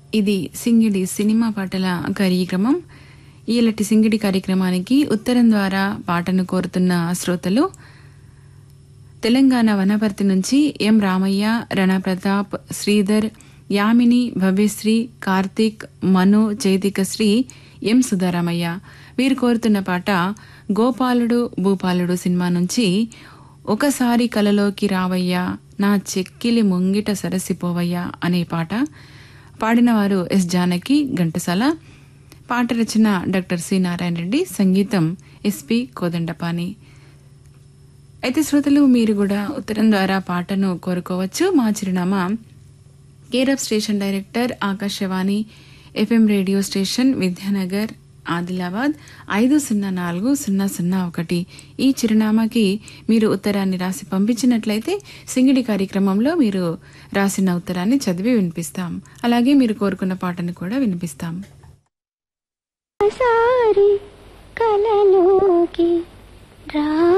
ఇది సింగిడి సినిమా పాటల కార్యక్రమం ఈలటి సింగిడి కార్యక్రమానికి ఉత్తరం ద్వారా పాటను కోరుతున్న శ్రోతలు తెలంగాణ వనపర్తి నుంచి ఎం రామయ్య రణప్రతాప్ శ్రీధర్ యామిని భవ్యశ్రీ కార్తీక్ మను చైతికశ్రీ ఎం సుధారామయ్య వీరు కోరుతున్న పాట గోపాలుడు భూపాలుడు సినిమా నుంచి ఒకసారి కలలోకి రావయ్యా నా చెక్కిలి ముంగిట సరసిపోవయ్యా అనే పాట పాడినవారు ఎస్ జానకి ఘంటసాల పాట రచన డాక్టర్ సి నారాయణ రెడ్డి సంగీతం ఎస్పి కోదండపాని అయితే శ్రోతలు మీరు కూడా ఉత్తరం ద్వారా పాటను కోరుకోవచ్చు మా చిరునామా care of station director Akashvani FM radio station Vidyanagar Adilabad ఐదు సున్నా నాలుగు సున్నా సున్నా ఒకటి ఈ చిరునామాకి మీరు ఉత్తరాన్ని రాసి పంపించినట్లయితే సింగిడి కార్యక్రమంలో మీరు రాసిన ఉత్తరాన్ని చదివి వినిపిస్తాం అలాగే మీరు కోరుకున్న పాటను కూడా వినిపిస్తాం ఒకసారి కలలోకి రా